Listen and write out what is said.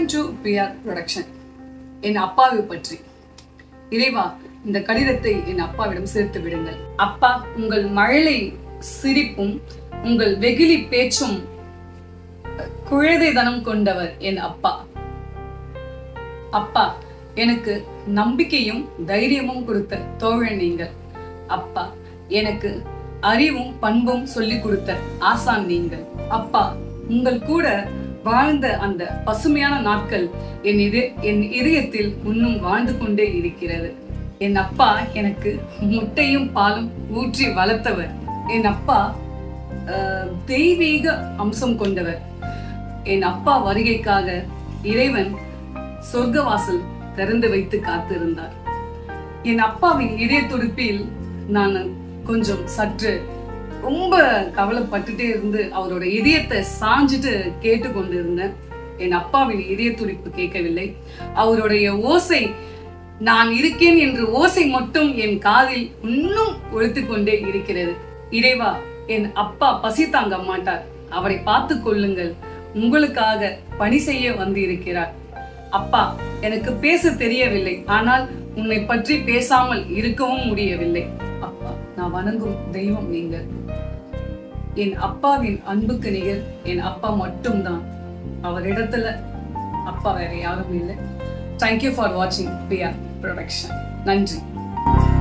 welcome to PR production என் அப்பாவை பற்றி இறைவா இந்த கடிதத்தை என் அப்பாவிடம் சேர்த்து விடுங்கள் அப்பா உங்கள் மழலை சிரிப்பும் உங்கள் வெகுளி பேச்சும் குழந்தை தனம் கொண்டவர் என் அப்பா அப்பா எனக்கு நம்பிக்கையும் தைரியமும் கொடுத்த தோழன் நீங்கள் அப்பா எனக்கு அறிவும் பண்பும் சொல்லிக் கொடுத்த ஆசான் நீங்கள் அப்பா உங்கள் கூட வாழ்ந்த அந்த பசுமையான நாட்கள் என் இது என் இதயத்தில் இன்னும் வாழ்ந்து கொண்டே இருக்கிறது என் அப்பா எனக்கு முட்டையும் பாலும் ஊற்றி வளர்த்தவர் என் அப்பா அஹ், தெய்வீக அம்சம் கொண்டவர் என் அப்பா வருகைக்காக இறைவன் சொர்க்கவாசல் திறந்து வைத்து காத்திருந்தார் என் அப்பாவின் இதய துடிப்பில் நான் கொஞ்சம் சற்று ரொம்ப கவலைப்பட்டுட்டே இருந்து அவரோட இதயத்தை சாஞ்சிட்டு கேட்டு கொண்டிருந்தேன் என் அப்பாவின் இதய துடிப்பு கேட்கவில்லை அவருடைய ஓசை நான் இருக்கேன் என்று ஓசை மட்டும் என் காதில் இன்னும் ஒழித்து கொண்டே இருக்கிறது இறைவா என் அப்பா பசி தாங்க மாட்டார் அவரை பார்த்து கொள்ளுங்கள் உங்களுக்காக பணி செய்ய வந்து இருக்கிறார் அப்பா எனக்கு பேச தெரியவில்லை ஆனால் உன்னை பற்றி பேசாமல் இருக்கவும் முடியவில்லை அப்பா நான் வணங்கும் தெய்வம் நீங்கள் என் அப்பாவின் அன்புக்கு நிகர் என் அப்பா மட்டும்தான் அவரிடத்துல அப்பா வேற யாரும் இல்லை தேங்க்யூ ஃபார் வாட்சிங் பியா ப்ரொடக்ஷன் நன்றி